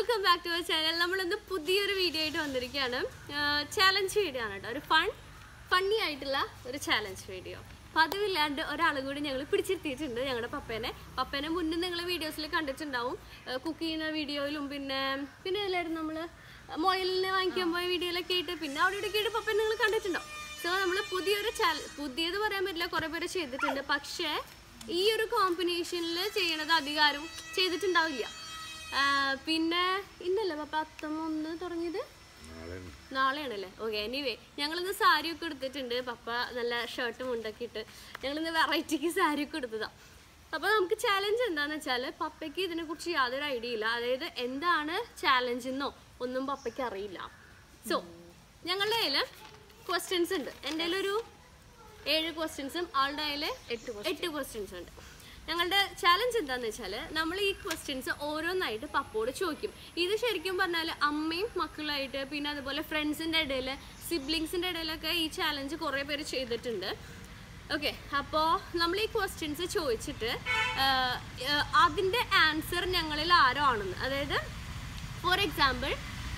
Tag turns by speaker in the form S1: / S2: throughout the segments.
S1: Welcome back to our channel നമ്മളിന്ന് പുതിയൊരു video ആയിട്ട് വന്നിരിക്കുകയാണ് ചാലഞ്ച് വീഡിയോ ആണ് കേട്ടോ ഒരു ഫൺ ഫണ്ണി ആയിട്ടുള്ള ഒരു ചാലഞ്ച് വീഡിയോ പതിവില്ലാണ്ട് ഒരാളും കൂടി ഞങ്ങൾ പിടിച്ചിരുത്തിയിട്ടുണ്ട് ഞങ്ങളുടെ പപ്പേനെ പപ്പേനെ മുന്നേ നിങ്ങൾ വീഡിയോസിൽ കണ്ടിട്ടുണ്ടാവും കുക്ക് ചെയ്യുന്ന വീഡിയോയിലും പിന്നെ പിന്നെ എല്ലാവരും നമ്മൾ മൊയലിനെ വാങ്ങിക്കാൻ പോയ വീഡിയോയിലൊക്കെ ആയിട്ട് പിന്നെ അവിടെ ഇവിടെയൊക്കെ ആയിട്ട് പപ്പേനെ നിങ്ങൾ കണ്ടിട്ടുണ്ടാവും സോ നമ്മൾ പുതിയൊരു ചാല പുതിയത് പറയാൻ പറ്റില്ല കുറേ പേര് ചെയ്തിട്ടുണ്ട് പക്ഷേ ഈ ഒരു കോമ്പിനേഷനിൽ ചെയ്യണത് അധികാരം ചെയ്തിട്ടുണ്ടാവില്ല ആ, പിന്നെ ഇന്നല്ലേ പപ്പ അത്തമൊന്ന് തുടങ്ങിയത് നാളെയാണല്ലേ ഓക്കെ എനിവേ ഞങ്ങളിന്ന് സാരി ഒക്കെ എടുത്തിട്ടുണ്ട് പപ്പ നല്ല ഷർട്ടും മുണ്ടൊക്കെ ഇട്ട് ഞങ്ങളിന്ന് വെറൈറ്റിക്ക് സാരി ഒക്കെ എടുത്തതാ അപ്പോൾ നമുക്ക് ചാലഞ്ച് എന്താണെന്ന് വെച്ചാൽ പപ്പയ്ക്ക് ഇതിനെക്കുറിച്ച് യാതൊരു ഐഡിയ ഇല്ല അതായത് എന്താണ് ചാലഞ്ച് എന്നോ ഒന്നും പപ്പയ്ക്ക് അറിയില്ല സോ ഞങ്ങളുടെ കയ്യിൽ ക്വസ്റ്റ്യൻസ് ഉണ്ട് എൻ്റെ കയ്യിലൊരു ഏഴ് ക്വസ്റ്റ്യൻസും ആളുടെ കയ്യിൽ എട്ട് എട്ട് ക്വസ്റ്റ്യൻസ് ഉണ്ട് ഞങ്ങളുടെ ചാലഞ്ച് എന്താണെന്ന് വെച്ചാൽ നമ്മൾ ഈ ക്വസ്റ്റ്യൻസ് ഓരോന്നായിട്ട് പപ്പോട് ചോദിക്കും ഇത് ശരിക്കും പറഞ്ഞാൽ അമ്മയും മക്കളായിട്ട് പിന്നെ അതുപോലെ ഫ്രണ്ട്സിൻ്റെ ഇടയിൽ സിബ്ലിങ്സിൻ്റെ ഇടയിലൊക്കെ ഈ ചാലഞ്ച് കുറേ പേര് ചെയ്തിട്ടുണ്ട് ഓക്കെ അപ്പോൾ നമ്മൾ ഈ ക്വസ്റ്റ്യൻസ് ചോദിച്ചിട്ട് ആഹ്, ആഹ്, അതിൻ്റെ ആൻസർ ഞങ്ങളിൽ ആരോ ആണെന്ന് അതായത് ഫോർ എക്സാമ്പിൾ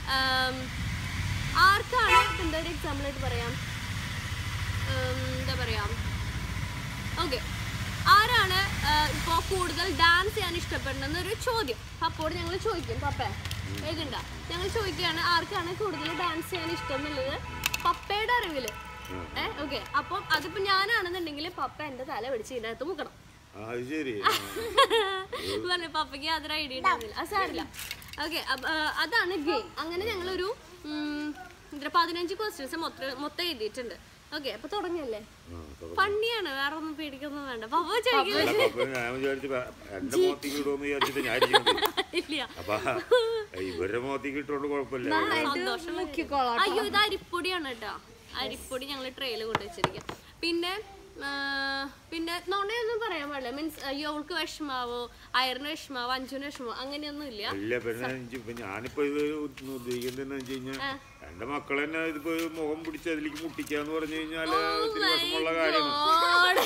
S1: ആർക്കാണ് ഇപ്പൊ എന്താ ഒരു എക്സാമ്പിൾ ആയിട്ട് പറയാം ഉം, എന്താ പറയാ ഓക്കെ ആരാണ് ഇപ്പോൾ കൂടുതൽ ഡാൻസ് ചെയ്യാൻ ഇഷ്ടപ്പെടുന്ന ഒരു ചോദ്യം പപ്പോട് ഞങ്ങൾ ചോദിക്കും പപ്പ ഏകണ്ട ഞങ്ങൾ ചോദിക്കുകയാണ് ആർക്കാണ് കൂടുതൽ ഡാൻസ് ചെയ്യാൻ ഇഷ്ടം എന്നുള്ളത് പപ്പയുടെ അറിവില് ഏഹ് ഓക്കെ അപ്പം അതിപ്പോ ഞാനാണെന്നുണ്ടെങ്കിൽ പപ്പ എന്റെ തല പിടിച്ച് ഇതിനകത്ത് മുക്കണം
S2: ആ, അത് ശരി
S1: പറഞ്ഞു പപ്പയ്ക്ക് യാതൊരു ഐഡിയ ഉണ്ടായിരുന്നില്ല അത് സാരില്ല ഓക്കെ അതാണ് ഗെയിം അങ്ങനെ ഞങ്ങളൊരു ഉം, എന്താ പതിനഞ്ച് ക്വസ്റ്റ്യൻസ് മൊത്തം മൊത്തം എഴുതിയിട്ടുണ്ട് ഓക്കെ അപ്പൊ തുടങ്ങിയല്ലേ
S2: ആ, തുടങ്ങ്.
S1: ഫണ്ണിയാണ് വേറെ ഒന്നും പേടിക്കൊന്നും വേണ്ട പപ്പ ചോദിക്കുന്നത്
S2: അല്ല, അപ്പൊ ഞാൻ വിചാരിച്ചു വേ- എന്റെ മോത്തേക്ക് ഇടുമെന്ന് വിചാരിച്ചിട്ട് ഞാൻ ഇരിക്കുന്നത്
S1: ഇല്ല
S2: അപ്പൊ ഇവരുടെ മോത്തേക്ക് ഇട്ടോണ്ട് കുഴപ്പമില്ല
S1: സന്തോഷം അയ്യോ ഇത് അരിപ്പൊടിയാണ് കേട്ടോ അരിപ്പൊടി ഞങ്ങൾ ട്രെയിൽ കൊണ്ടുവച്ചിരിക്കുക പിന്നെ ആ, പിന്നെ നുണയൊന്നും പറയാൻ പാടില്ല മീൻസ് അയ്യോ അവൾക്ക് വിഷമാവോ അയറിന് വിഷമാവോ അഞ്ചുന് വിഷമാവോ അങ്ങനെയൊന്നും ഇല്ല
S2: ഇല്ല പിന്നെ എനിക്ക് ഇപ്പൊ ഞാനിപ്പോ ഇത് ഉദ്ദേശിക്കുന്നത് വെച്ച് കഴിഞ്ഞാൽ എന്റെ മക്കൾ തന്നെ ഇതിപ്പോ മുഖം പിടിച്ച് അതിലേക്ക് മുട്ടിക്കാന്ന് പറഞ്ഞു കഴിഞ്ഞാല് ഇത്തിരി വിഷമമുള്ള കാര്യമാണ്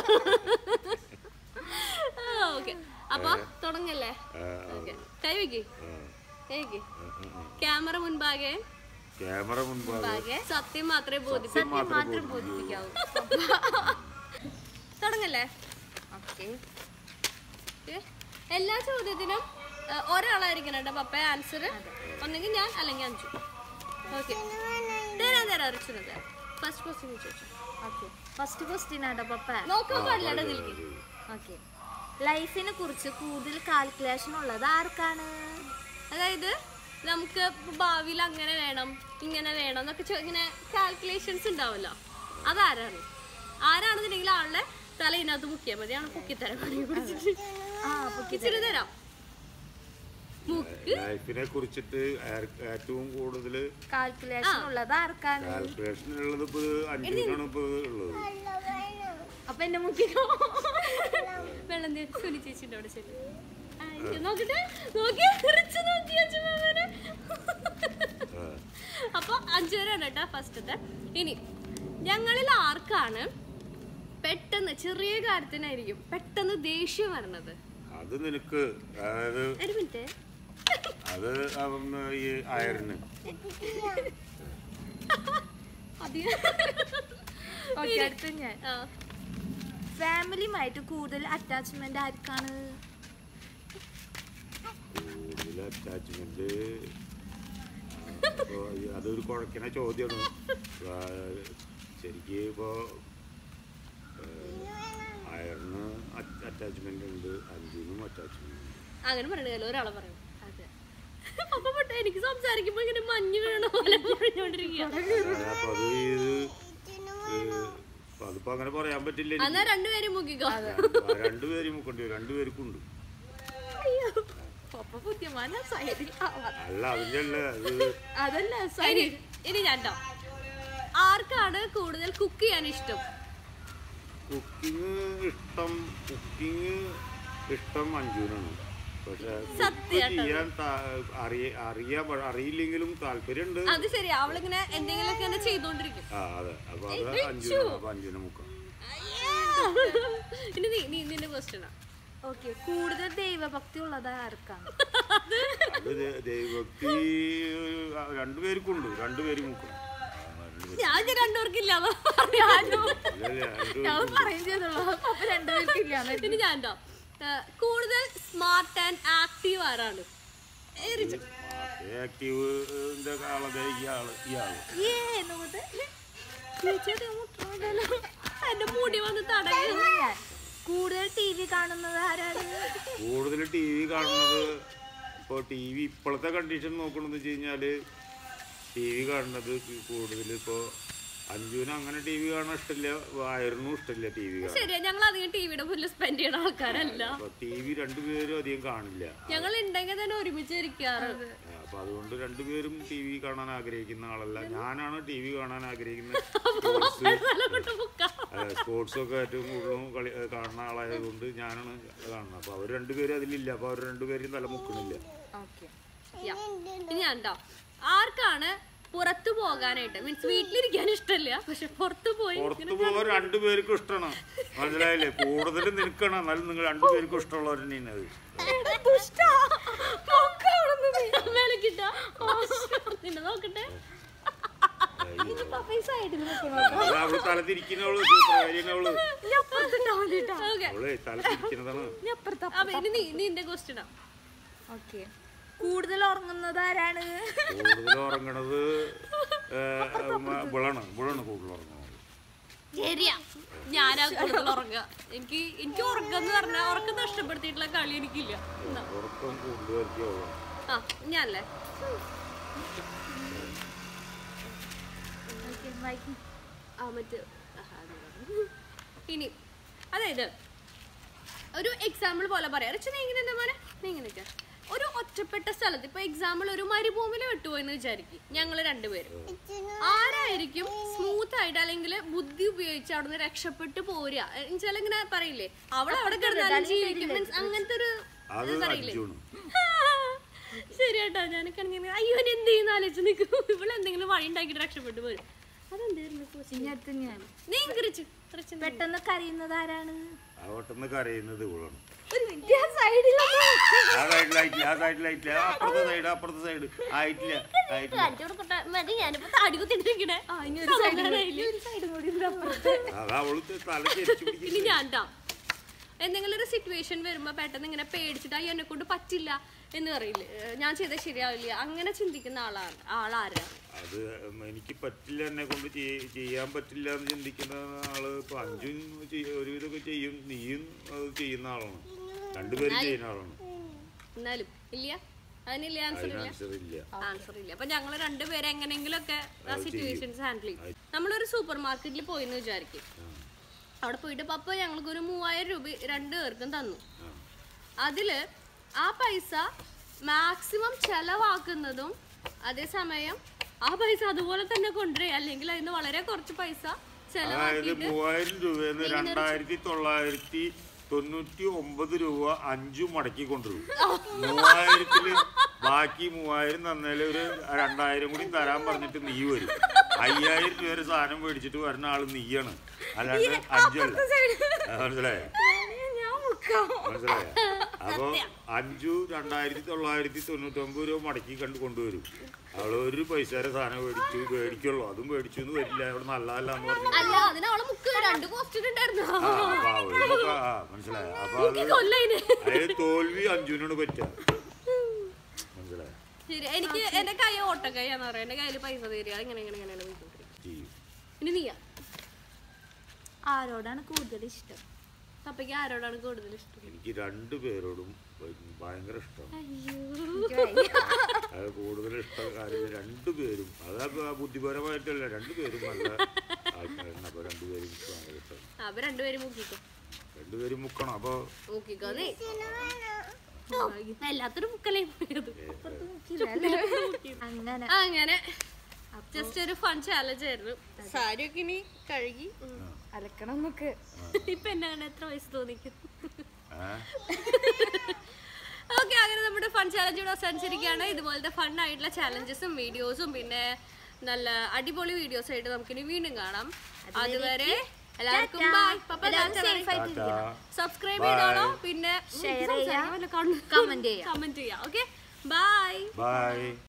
S1: ഓക്കെ അപ്പൊ തുടങ്ങല്ലേ ഓക്കെ കൈ വെക്ക് കൈ വെക്ക് ക്യാമറ മുൻപാകെ
S2: ക്യാമറ മുൻപാകെ
S1: സത്യം മാത്രമേ ബോധിപ്പിക്കൂ
S2: സത്യം മാത്രമേ ബോധിപ്പിക്കൂ.
S1: തുടങ്ങല്ലേ
S3: ഓക്കെ
S1: ഏ? എല്ലാ ചോദ്യത്തിനും ഏ, ഒരാളായിരിക്കണം കേട്ടോ പപ്പ ആൻസർ ഒന്നെങ്കിൽ ഞാൻ അല്ലെങ്കിൽ അഞ്ചു ഓക്കെ തരാം തരാം റിച്ചിന് തരാം ഫസ്റ്റ് ക്വസ്റ്റ്യൻ ചോദിച്ചു
S3: ഓക്കെ ഫസ്റ്റ് ക്വസ്റ്റ്യൻ ആട്ടോ പപ്പ
S1: നോക്കാൻ പാടില്ല നിൽക്കി
S3: ഓക്കെ ലൈഫിനെ കുറിച്ച് കൂടുതൽ കാൽക്കുലേഷൻ ഉള്ളത് ആർക്കാണ്
S1: അതായത് നമുക്ക് ഇപ്പൊ ഭാവിയിൽ അങ്ങനെ വേണം ഇങ്ങനെ വേണം എന്നൊക്കെ ചോ- ഇങ്ങനെ കാൽക്കുലേഷൻസ് ഉണ്ടാവല്ലോ അതാരാണ് ആരാണെന്നുണ്ടെങ്കിൽ ആളുടെ തല ഇതിനകത്ത് മുക്കിയാൽ മതി ആണ് പൊക്കിത്തരാൻ പണി പിടിച്ചിട്ട്
S3: ആ
S1: ഇച്ചിരി തരാം മുക്ക്
S2: ലൈഫിനെ കുറിച്ചിട്ട് ആർ- ഏറ്റവും കൂടുതൽ
S3: കാൽക്കുലേഷൻ ഉള്ളത് ആർക്കാണ്
S2: കാൽക്കുലേഷൻ ഉള്ളത് ഇപ്പൊ അഞ്ചിനാണ് ഇപ്പൊ ഉള്ളത്
S3: അപ്പൊ എന്റെ മുക്കിക്കോ
S1: വെള്ളം തേ- സുനി ചേച്ചിന്റെ അവിടെ ചെല്ലു അയ്യോ, നോക്കട്ടെ നോക്കി റിച്ച് നോക്കി അച്ഛനെ
S2: ആ.
S1: അപ്പൊ അഞ്ചു പേരാണ് കേട്ടോ ഫസ്റ്റത്തെ ഇനി ഞങ്ങളിൽ ആർക്കാണ് പെട്ടെന്ന് ചെറിയ കാര്യത്തിനായിരിക്കും പെട്ടെന്ന് ദേഷ്യം വരണത്
S2: അത് നിനക്ക് അതായത്
S1: ഒരു മിനിറ്റ്
S2: അത് അവന്ന് ഈ അയറിന്
S3: ഓക്കെ അടുത്ത ഞാൻ
S1: ആ,
S3: ഫാമിലിയുമായിട്ട് കൂടുതൽ അറ്റാച്ച്മെന്റ് ആർക്കാണ്
S2: കൂടുതൽ അറ്റാച്ച്മെന്റ് അതൊരു കുഴക്കണ ചോദ്യമാണ് ആ, ശരിക്ക് ഇപ്പോ അയറിന് അറ്റാച്ച്മെന്റ് ഉണ്ട് അഞ്ചിനും അറ്റാച്ച്മെന്റ് ഉണ്ട്
S1: അങ്ങനെ പറയണല്ലോ ഒരാളെ പറയും
S3: അതെ
S1: അപ്പൊ പെട്ടെന്ന് എനിക്ക് സംസാരിക്കുമ്പോ ഇങ്ങനെ മഞ്ഞ് വീണ പോലെ പറഞ്ഞോണ്ടിരിക്കുക
S2: അപ്പൊ അത് ഇത് ഏ, അപ്പൊ അതിപ്പോ അങ്ങനെ പറയാൻ പറ്റില്ല എനിക്ക്.
S1: എന്നാ രണ്ടുപേരും മുക്കിക്കോ
S2: ആ, രണ്ടുപേരും മുക്കേണ്ടി വരും രണ്ടുപേർക്കും ഉണ്ട്
S3: പപ്പ ബുദ്ധിമാന സൈഡിൽ
S2: അല്ല അതിന്റെ അല്ല അത്
S3: അതല്ല
S1: ഇനി ഇനി ഞാൻ ട്ടോ. ആർക്കാണ് കൂടുതൽ കുക്ക് ചെയ്യാൻ ഇഷ്ടം
S2: കുക്കിംഗ് ഇഷ്ടം കുക്കിംഗ് ഇഷ്ടം മഞ്ജുവിനാണ് പക്ഷെ
S1: സത്യം
S2: cook ചെയ്യാൻ താ- അറിയ- അറിയാ അറിയില്ലെങ്കിലും താല്പര്യമുണ്ട്
S1: അത് ശരി അവളിങ്ങനെ എന്തെങ്കിലുമൊക്കെ ഇങ്ങനെ ചെയ്തോണ്ടിരിക്കും
S2: ആ അതെ അപ്പൊ അത് അഞ്ജുന അപ്പൊ അഞ്ജുന മുക്കാം
S1: ഇനി നീ നീ നിന്റെ ക്വസ്റ്റ്യനാ
S3: ഓക്കെ കൂടുതൽ ദൈവഭക്തി ഉള്ളത് ആർക്കാണ്
S2: അത് ദേ- ദൈവഭക്തി ആ, രണ്ടുപേർക്കും ഉണ്ട് രണ്ടുപേരും മുക്കണം ആ, രണ്ടുപേരും.
S1: ഞാൻ ഇത് രണ്ടുപേർക്കില്ല ഞാനും
S2: ഇല്ല, ഇല്ല, രണ്ടുപേർക്കും
S3: ഞാൻ
S2: ഉണ്ട്.
S3: പറയും ചെയ്തോളൂ അപ്പൊ രണ്ടുപേർക്കും ഇല്ലാന്ന്
S1: ഇനി ഞാൻ ഉണ്ടോ കൂടുതൽ സ്മാർട്ട് ആൻഡ് ആക്റ്റീവ് ആരാണ് ഏ, റിച്ചു.
S2: ആക്റ്റീവ് ആളതെ ഇയാള് ഇയാള്
S3: ഏ എന്നുകൊണ്ട്
S1: ചേച്ചി, അത് മുട്ടണല്ലോ. എന്റെ മുടി വന്ന് തടയും
S3: ഞാൻ കൂടുതൽ ടി വി കാണുന്നത് ആരാണ്
S2: കൂടുതൽ ടി വി കാണുന്നത് ഇപ്പോൾ ടി വി ഇപ്പോഴത്തെ കണ്ടീഷൻ നോക്കണമെന്ന് വെച്ച് കഴിഞ്ഞാൽ ടി വി കാണുന്നത് കൂടുതൽ ഇപ്പോൾ അഞ്ജുവിന് അങ്ങനെ ടി വി കാണാൻ ഇഷ്ടമില്ല വയറിനും ഇഷ്ടമില്ല ടി വി കാണാൻ
S1: ശരിയാ ഞങ്ങൾ അധികം ടിവിയുടെ മുന്നിൽ സ്പെൻഡ് ചെയ്യുന്ന ആൾക്കാരല്ല
S2: അപ്പോൾ ടി വി രണ്ടുപേരും അധികം കാണില്ല
S1: ഞങ്ങൾ ഉണ്ടെങ്കിൽ തന്നെ ഒരുമിച്ച് ഇരിക്കാറ്
S2: അപ്പോൾ അതുകൊണ്ട് രണ്ടുപേരും ടി വി കാണാൻ ആഗ്രഹിക്കുന്ന ആളല്ല ഞാനാണ് ടി വി കാണാൻ ആഗ്രഹിക്കുന്ന
S1: നല്ല കൊണ്ട് മുക്കാം.
S2: സ്പോർട്സ് ഒക്കെ ഏറ്റവും കൂടുതലും കളി ഏ, കാണുന്ന ആളായതുകൊണ്ട് ഞാനാണ് കാണുന്നത് അപ്പോൾ അവർ രണ്ടുപേരും അതിലില്ല അപ്പോൾ അവർ രണ്ടുപേരും തലമുക്കണില്ല
S3: ഓക്കെ
S1: യാ. ഇനി ഞാൻ ട്ടോ. ആർക്കാണ് പുറത്തു പോകാനായിട്ട് മീൻസ് വീട്ടിലിരിക്കാൻ ഇഷ്ടമില്ല പക്ഷെ പുറത്തു പോയി
S2: പുറത്തു പോകാൻ രണ്ടുപേർക്കും ഇഷ്ടമാണ് മനസ്സിലായില്ലേ കൂടുതൽ നിൽക്കണം എന്നാലും നിങ്ങൾ രണ്ടുപേർക്കും ഇഷ്ടമുള്ളവർ തന്നെയാണ് അത്
S1: ദുഷ്ടാ. നോക്ക് അവിടുന്ന് നീ. മേലേക്കിട്ടാ. നിന്നെ നോക്കട്ടെ
S2: അത് അവള് തലതിരിക്കുന്നവള് സൂത്രകാരിയവള്
S1: ഓക്കെ
S2: അവള് തലതിരിക്കുന്നതാണ്
S1: അപ്പൊ ഇനി നീ നിന്റെ ക്വസ്റ്റ്യനാ
S3: ഓക്കെ കൂടുതൽ ഉറങ്ങുന്നത് ആരാണ്
S2: കൂടുതൽ ഉറങ്ങണത് ബുളാണ് ബുളാണ് കൂടുതൽ ഉറങ്ങുന്നത്
S1: ശരിയാ ഞാനാ കൂടുതൽ ഉറങ്ങുക എനിക്ക് എനിക്ക് ഉറക്കം എന്ന് പറഞ്ഞാൽ ഉറക്കം നഷ്ടപ്പെടുത്തിയിട്ടുള്ള കളി എനിക്കില്ല എന്നാ.
S2: ഉറക്കം കൂടുതൽ
S1: ആ ഞാനല്ലേ
S3: Okay, bye.
S1: ആ മറ്റേ ആഹാ, അത് പറഞ്ഞു. ഇനി അതായത് ഒരു എക്സാമ്പിൾ പോലെ പറയാം റിച്ചു നീ ഇങ്ങനെ എന്താ മോനെ നീ ഇങ്ങനെ നിൽക്കാം. ഒരു ഒറ്റപ്പെട്ട സ്ഥലത്ത് ഇപ്പൊ എക്സാമ്പിൾ ഒരു മരുഭൂമിയിൽ വിട്ടുപോയെന്ന് വിചാരിക്കും ഞങ്ങൾ രണ്ടുപേരും ആരായിരിക്കും സ്മൂത്ത് ആയിട്ട് അല്ലെങ്കിൽ ബുദ്ധി ഉപയോഗിച്ച് അവിടുന്ന് രക്ഷപ്പെട്ട് പോരുക എന്നുവെച്ചാൽ ഇങ്ങനെ പറയില്ലേ അവൾ അവിടെ കിടന്നാലും ജീവിക്കും Means അങ്ങനത്തെ ഒരു
S2: അത്
S1: ഇത് പറയില്ലേ
S2: അഞ്ചുണ്
S1: ശരിയാട്ടോ ഞാനൊക്കെ ആണെങ്കിൽ അയ്യോ ഞാൻ എന്ത് ചെയ്യുന്ന ആലോചിച്ച് നിൽക്കും ഇവളെന്തെങ്കിലും വഴി ഉണ്ടാക്കിയിട്ട് രക്ഷപ്പെട്ട് പോരും അതെന്തായിരുന്നു question?
S3: ഇനി അടുത്ത് ഞാൻ
S1: നീ കുറിച്ച് കുറച്ച്
S3: പെട്ടെന്ന് കരയുന്നത് ആരാണ്
S2: ആ വട്ടന്ന് കരയുന്നത് ബുളാണ്
S1: ഒരു മിനിറ്റ് ആ സൈഡിലൊക്കെ
S2: ആ സൈഡിലായിട്ടില്ല ആ സൈഡിലായിട്ടില്ല അപ്പുറത്തെ സൈഡ് അപ്പുറത്തെ സൈഡ് ആയിട്ടില്ല ആയിട്ടില്ല
S1: കാണിച്ചു കൊടുക്കട്ടെ മതി ഞാനിപ്പോ താടി കുത്തിട്ടിരിക്കണേ
S3: ആ ഇനി ഒരു സൈഡ് ഒരു സൈഡും കൂടി ഉണ്ട് അപ്പുറത്ത്
S2: അതാ അവള് തല ചെരിച്ചു
S1: ഇനി
S2: പിടിക്കുന്നു
S1: ഞാൻ ട്ടാ. എന്തെങ്കിലും ഒരു സിറ്റുവേഷൻ വരുമ്പോ പെട്ടെന്ന് ഇങ്ങനെ പേടിച്ചിട്ട് അയ്യോ എന്നെ കൊണ്ട് പറ്റില്ല എന്ന് പറയില്ലേ ഏഹ് ഞാൻ ചെയ്താൽ ശരിയാവില്ല അങ്ങനെ ചിന്തിക്കുന്ന ആളാണ് ആളാരാണ്
S2: അത് എനിക്ക് പറ്റില്ല എന്നെ കൊണ്ട് ചെയ്യ- ചെയ്യാൻ പറ്റില്ല എന്ന് ചിന്തിക്കുന്ന ആള് ഇപ്പൊ അഞ്ചും ചെയ്യ- ഒരുവിധമൊക്കെ ചെയ്യും നീയും അത് ചെയ്യുന്ന ആളാണ് രണ്ടുപേരും ചെയ്യുന്ന ആളാണ്
S1: എന്നാലും ഇല്ല അതിനില്ല ആൻസർ ഇല്ല
S2: ആൻസർ ഇല്ല
S1: ആൻസർ ഇല്ല അപ്പൊ ഞങ്ങൾ രണ്ടുപേരെ എങ്ങനെങ്കിലും ഒക്കെ ആ സിറ്റുവേഷൻസ് ഹാൻഡിൽ ചെയ്യും നമ്മളൊരു സൂപ്പർ മാർക്കറ്റിൽ പോയിന്ന് വിചാരിക്കും അവിടെ പോയിട്ട് പപ്പ ഞങ്ങൾക്ക് ഒരു മൂവായിരം രൂപ രണ്ടു പേർക്കും തന്നു
S2: ആ.
S1: അതില് ആ പൈസ മാക്സിമം ചെലവാക്കുന്നതും അതേസമയം ആ പൈസ അതുപോലെ തന്നെ കൊണ്ടുവരിക അല്ലെങ്കിൽ അതിന് വളരെ കുറച്ച് പൈസ
S2: അതായത്
S1: ചെലവാക്കിയിട്ട്
S2: മൂവായിരം രൂപയെന്ന് രണ്ടായിരത്തി തൊള്ളായിരത്തി തൊണ്ണൂറ്റി ഒമ്പത് രൂപ അഞ്ചു മടക്കി കൊണ്ടുവരും മൂവായിരത്തില് ബാക്കി മൂവായിരം തന്നേല് ഒരു രണ്ടായിരം കൂടി തരാൻ പറഞ്ഞിട്ട് നീ വരും അയ്യായിരം രൂപ ഒരു സാധനം മേടിച്ചിട്ട് വരുന്ന ആള് നീയാണ് അല്ലാണ്ട് അഞ്ചല്ല മനസ്സിലായോ
S3: ഞാൻ മുക്കാം
S2: മനസ്സിലായോ അപ്പൊ അഞ്ചു രണ്ടായിരത്തി തൊള്ളായിരത്തി തൊണ്ണൂറ്റി ഒമ്പത് രൂപ മടക്കി കണ്ട് കൊണ്ടുവരും അവള് ഒരു പൈസയുടെ സാധനം മേടിച്ചു മേടിക്കുള്ളൂ അതും മേടിച്ചു എന്ന് വരില്ല അവിടെ നല്ലതല്ല എന്ന് പറഞ്ഞു
S1: അല്ല അതിന് അവളെ മുക്ക് രണ്ട് ക്വസ്റ്റ്യൻ ഉണ്ടായിരുന്നു
S2: ആ, അപ്പൊ അവള് നോക്ക- ആ, മനസ്സിലായോ അപ്പൊ അത്
S1: കൊല്ലയിന്
S2: അതായത് തോൽവി അഞ്ജുവിനോട് പറ്റുക മനസ്സിലായോ
S1: ശരി എനിക്ക് എന്റെ കൈ ഓട്ടക്കൈയാന്ന് പറയാം എന്റെ കയ്യിൽ പൈസ തരിക ഇങ്ങനെ ഇങ്ങനെ ഇങ്ങനെ പോയിക്കൊണ്ടിരിക്കും
S2: ചെയ്യും
S1: ഇനി നീയാ
S3: ആരോടാണ് കൂടുതൽ ഇഷ്ടം
S1: പപ്പയ്ക്ക് ആരോടാണ് കൂടുതൽ ഇഷ്ടം
S2: എനിക്ക് രണ്ടു പേരോടും ഭയങ്കര ഇഷ്ടമാണ്
S3: എനിക്ക് വയ്യ.
S2: അത് കൂടുതൽ ഇഷ്ടക്കാരില്ല രണ്ടുപേരും അത് ബുദ്ധിപരമായിട്ടല്ല രണ്ടുപേരും നല്ല ആൾക്കാരാണ് അപ്പൊ രണ്ടുപേരും എനിക്ക് ഭയങ്കര ഇഷ്ടമാണ്
S1: അപ്പൊ രണ്ടുപേരും മുക്കിക്കോ
S2: രണ്ടുപേരും മുക്കണം അപ്പൊ
S1: മുക്കിക്കോ നീ ഓ, ഇപ്പൊ എല്ലാത്തിനും മുക്കലേ പോയത്
S3: അങ്ങനെ
S1: അങ്ങനെ ജസ്റ്റ് ഒരു ഫൺ ചാലഞ്ച് ആയിരുന്നു സാരിയൊക്കെ ഇനി കഴുകി ഉം.
S3: അലക്കണം നമുക്ക്
S1: ഇപ്പൊ എന്നെ കണ്ട എത്ര വയസ്സ് തോന്നിക്കും
S2: ആ,
S1: ഓക്കെ അങ്ങനെ നമ്മുടെ ഫൺ ചാലഞ്ച് ഇവിടെ അവസാനിച്ചിരിക്കുകയാണ് ഇതുപോലത്തെ ഫൺ ആയിട്ടുള്ള ചാലഞ്ചസും വീഡിയോസും പിന്നെ നല്ല അടിപൊളി വീഡിയോസ് ആയിട്ട് നമുക്കിനി വീണ്ടും കാണാം അതുവരെ എല്ലാവർക്കും ബൈ പപ്പ
S3: safe ആയിട്ട്
S2: ടാറ്റാ.
S1: സബ്സ്ക്രൈബ് ചെയ്തോളൂ പിന്നെ
S3: Share ചെയ്യാം.
S1: കമന്റ്
S3: Comment ചെയ്യാം.
S1: കമന്റ് ചെയ്യാം ഓക്കെ ബൈ ബൈ
S2: ബൈ